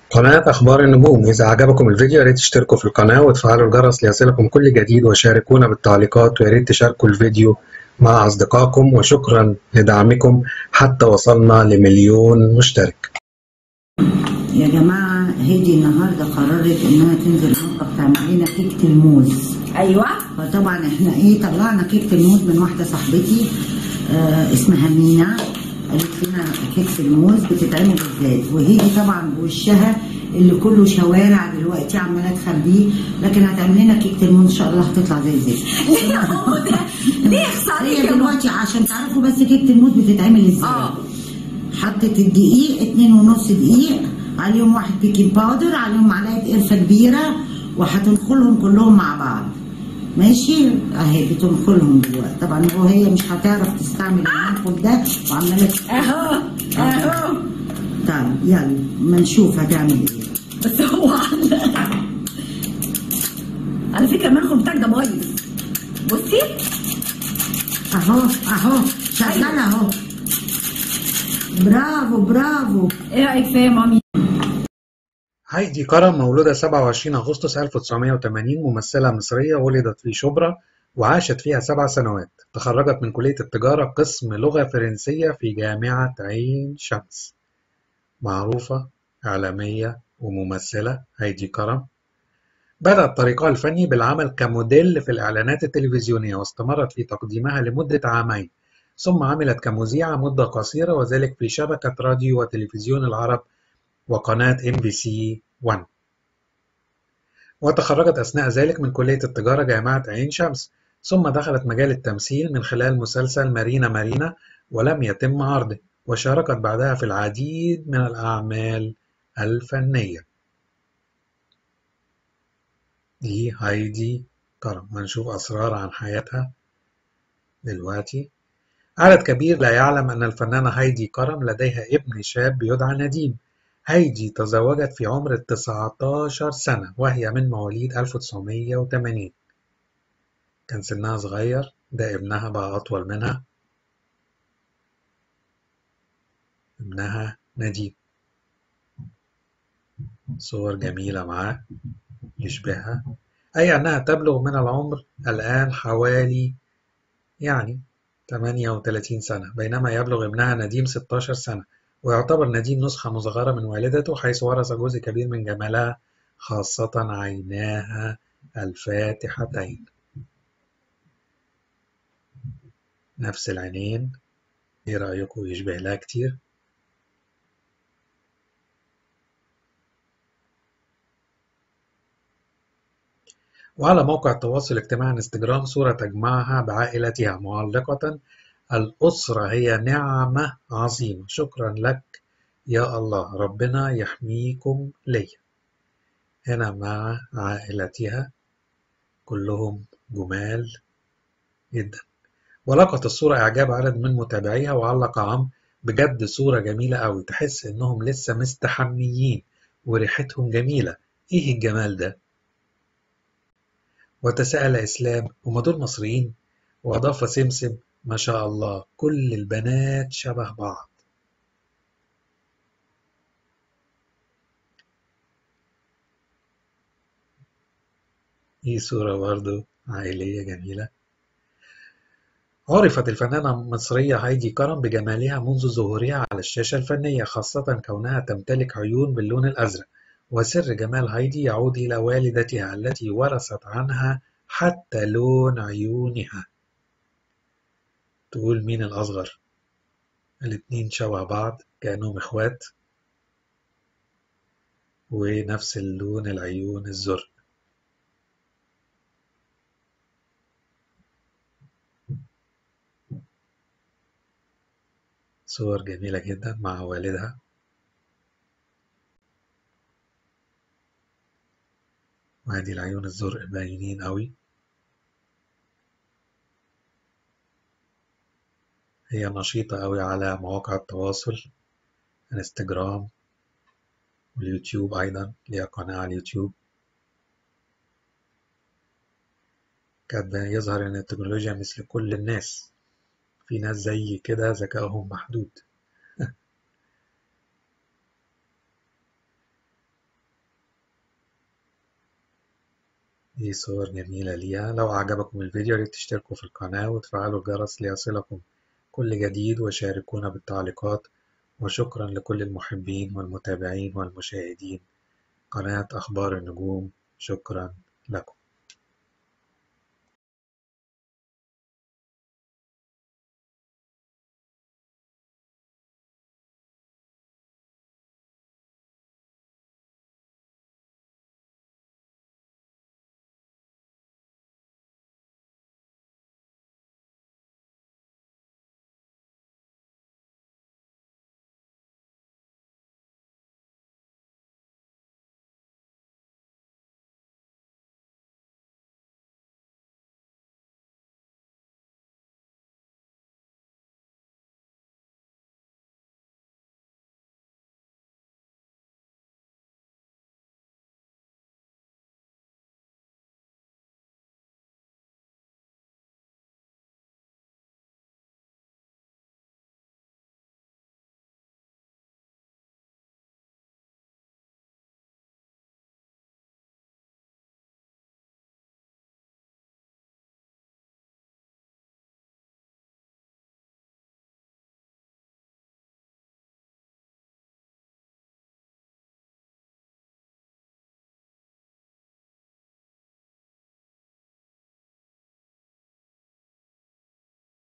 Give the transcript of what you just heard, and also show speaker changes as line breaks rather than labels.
قناة أخبار النجوم إذا عجبكم الفيديو ياريت تشتركوا في القناة وتفعلوا الجرس ليصلكم كل جديد وشاركونا بالتعليقات وياريت تشاركوا الفيديو مع أصدقائكم وشكرا لدعمكم حتى وصلنا لمليون مشترك
يا جماعة هدي النهاردة قررت إنها تنزل المطبخ تعمل لنا كيكة الموز
ايوه
فطبعا احنا ايه طلعنا كيكة الموز من واحدة صاحبتي آه اسمها مينا قالت لنا كيكة الموز بتتعمل ازاي وهدي طبعا بوشها اللي كله شوارع دلوقتي عمالة تخبيه لكن هتعمل لنا كيكة الموز ان شاء الله هتطلع زي الزفت
ليه هو ده ليه يخسر عليك
هي
يا ماما؟
دلوقتي عشان تعرفوا بس كيكة الموز بتتعمل ازاي
اه
حطت الدقيق اتنين ونص دقيق عليهم واحد بيكنج باودر عليهم معلقه قرفه كبيره وهتنخلهم كلهم مع بعض ماشي اهي بتنخلهم دلوقتي طبعا هو هي مش هتعرف تستعمل المنخل ده وعماله
اهو اهو
طيب يلا ما نشوف هتعمل ايه
بس هو على على فكره المنخل بتاعك ده بايظ بصي
اهو اهو شغاله اهو برافو برافو
ايه رايك فيا يا مامي
هايدي كرم مولودة 27 أغسطس 1980 ممثلة مصرية ولدت في شبرا وعاشت فيها سبع سنوات تخرجت من كلية التجارة قسم لغة فرنسية في جامعة عين شمس معروفة إعلامية وممثلة هايدي كرم بدأت طريقها الفني بالعمل كموديل في الإعلانات التلفزيونية واستمرت في تقديمها لمدة عامين ثم عملت كمذيعة مدة قصيرة وذلك في شبكة راديو وتلفزيون العرب وقناة ام بي سي 1 وتخرجت أثناء ذلك من كلية التجارة جامعة عين شمس ثم دخلت مجال التمثيل من خلال مسلسل مارينا مارينا ولم يتم عرضه وشاركت بعدها في العديد من الأعمال الفنية دي هايدي كرم هنشوف أسرار عن حياتها دلوقتي عدد كبير لا يعلم أن الفنانة هايدي كرم لديها ابن شاب يدعى نديم هايدي تزوجت في عمر التسعتاشر سنة وهي من مواليد 1980 كان سنها صغير ده ابنها بقى أطول منها ابنها نديم صور جميلة معاه يشبهها أي أنها تبلغ من العمر الآن حوالي يعني 38 سنة بينما يبلغ ابنها نديم 16 سنة ويعتبر نديم نسخة مصغرة من والدته حيث ورث جزء كبير من جمالها خاصة عيناها الفاتحتين نفس العينين ايه رأيكم يشبه لها كتير وعلى موقع التواصل الاجتماعي انستجرام صورة تجمعها بعائلتها معلقة الأسرة هي نعمة عظيمة شكرا لك يا الله ربنا يحميكم لي هنا مع عائلتها كلهم جمال جدا ولقت الصورة إعجاب عدد من متابعيها وعلق عم بجد صورة جميلة أوي تحس إنهم لسه مستحميين وريحتهم جميلة إيه الجمال ده وتساءل إسلام هما دول مصريين وأضاف سمسم ما شاء الله كل البنات شبه بعض دي صورة برضو عائلية جميلة عرفت الفنانة المصرية هايدي كرم بجمالها منذ ظهورها على الشاشة الفنية خاصة كونها تمتلك عيون باللون الأزرق وسر جمال هايدي يعود إلى والدتها التي ورثت عنها حتى لون عيونها تقول مين الأصغر الاتنين شبه بعض كأنهم إخوات ونفس اللون العيون الزرق صور جميلة جدا مع والدها وادي العيون الزرق باينين قوي هي نشيطة قوي على مواقع التواصل انستجرام واليوتيوب أيضا ليها قناة على اليوتيوب كانت يظهر إن التكنولوجيا مثل كل الناس في ناس زي كده ذكائهم محدود دي صور جميلة ليها لو أعجبكم الفيديو ياريت تشتركوا في القناة وتفعلوا الجرس ليصلكم كل جديد وشاركونا بالتعليقات وشكرا لكل المحبين والمتابعين والمشاهدين قناة أخبار النجوم شكرا لكم